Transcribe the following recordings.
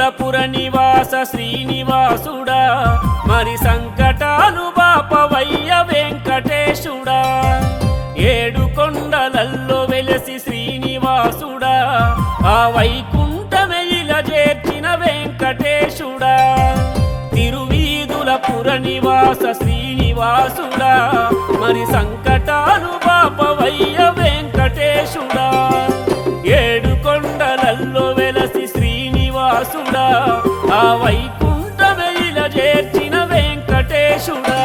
వీధులపుర నివాస శ్రీనివాసుడా మరి సంకటాలు బాపవయ్య వెంకటేశుడా ఏడు కొండలల్లో వెలసి శ్రీనివాసుడా ఆ వైకుంఠమెయిల చేర్చిన వెంకటేశుడా తిరువీధులపుర నివాస శ్రీనివాసుడా మరి సంకటాలు బాపవయ్య వెంకటేశుడా ఏడు కొండలల్లో వెలసి శ్రీనివాసుడా ఆ వైకుంఠమెయిల చేర్చిన వెంకటేశుడా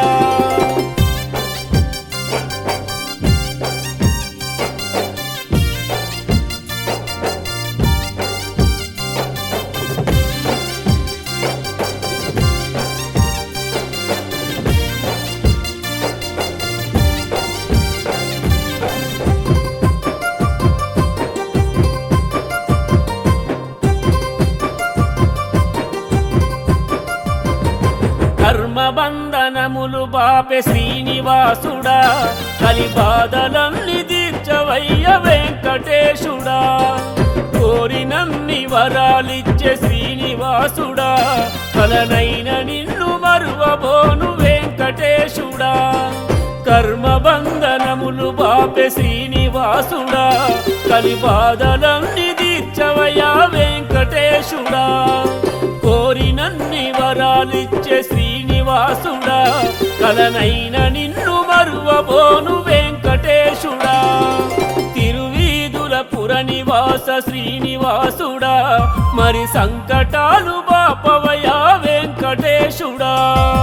కర్మబంధనములు బాపె శ్రీనివాసుడా కలిబాధలన్ని తీర్చవయ్య వెంకటేశుడా కోరినన్ని వరాలిచ్చే శ్రీనివాసుడా కలనైన నిన్ను మరువబోను వెంకటేశుడా కర్మబంధనములు బాపె శ్రీనివాసుడా కలిబాధలన్ని తీర్చవయ్యా వెంకటేశుడా కోరినన్ని వరాలిచ్చే శ్రీనివాసుడా కలనైన నిన్ను మరువబోను వెంకటేశుడా తిరువీధుల పుర నివాస శ్రీనివాసుడా మరి సంకటాలు బాపవయా వెంకటేశుడా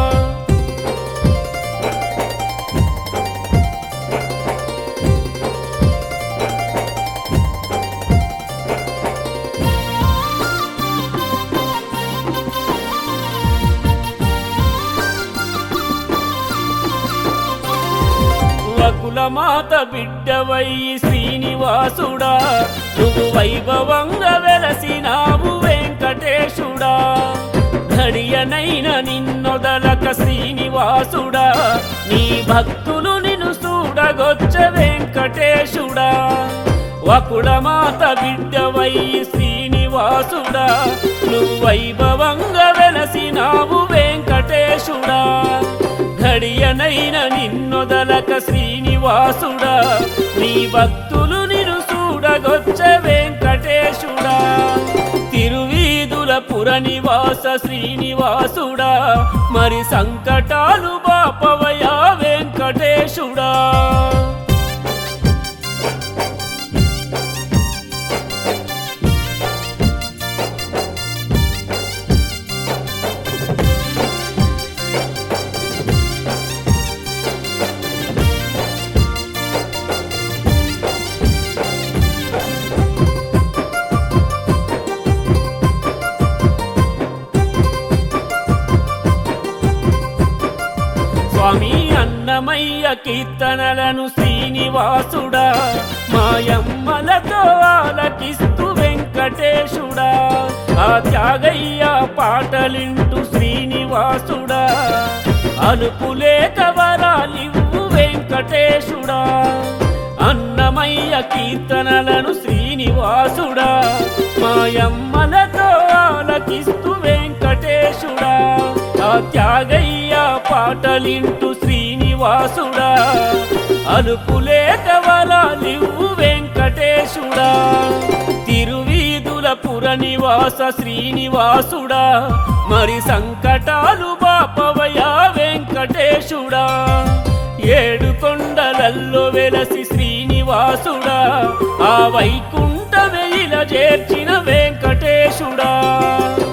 వకుల మాత బిడ్డవయ్యి శ్రీనివాసుడా నువ్వు వైభవంగా వెలసినావు వెంకటేశుడా ఘడియనైన నిన్నొదలక శ్రీనివాసుడా నీ భక్తులు నిన్ను చూడగొచ్చ వెంకటేశుడా వకుల మాత బిడ్డవయ్యి శ్రీనివాసుడా నువ్వు వైభవంగా వెలసినావు వెంకటేశుడా ఘడియనైన నిన్నొదలక శ్రీనివాసుడా నీ భక్తులు నిన్ను చూడగొచ్చ వెంకటేశుడా తిరువీధుల పుర నివాస శ్రీనివాసుడా మరి సంకటాలు బాపవయా వెంకటేశుడా స్వామి అన్నమయ్య కీర్తనలను శ్రీనివాసుడా మాయమ్మలతో ఆలకిస్తూ వెంకటేశుడా ఆ త్యాగయ్య పాటలింటూ శ్రీనివాసుడా అలుపులేక వరాలివ్వు వెంకటేశుడా అన్నమయ్య కీర్తనలను శ్రీనివాసుడా మాయమ్మలతో ఆలకిస్తూ వెంకటేశుడా ఆ త్యాగయ్య పాటలింటూ శ్రీనివాసుడా అలుపులేక వరాలివ్వు వెంకటేశుడా తిరువీధుల పుర నివాస శ్రీనివాసుడా మరి సంకటాలు బాపవయా వెంకటేశుడా ఏడు కొండలల్లో వెలసి శ్రీనివాసుడా ఆ వైకుంఠ వెయిల చేర్చిన వెంకటేశుడా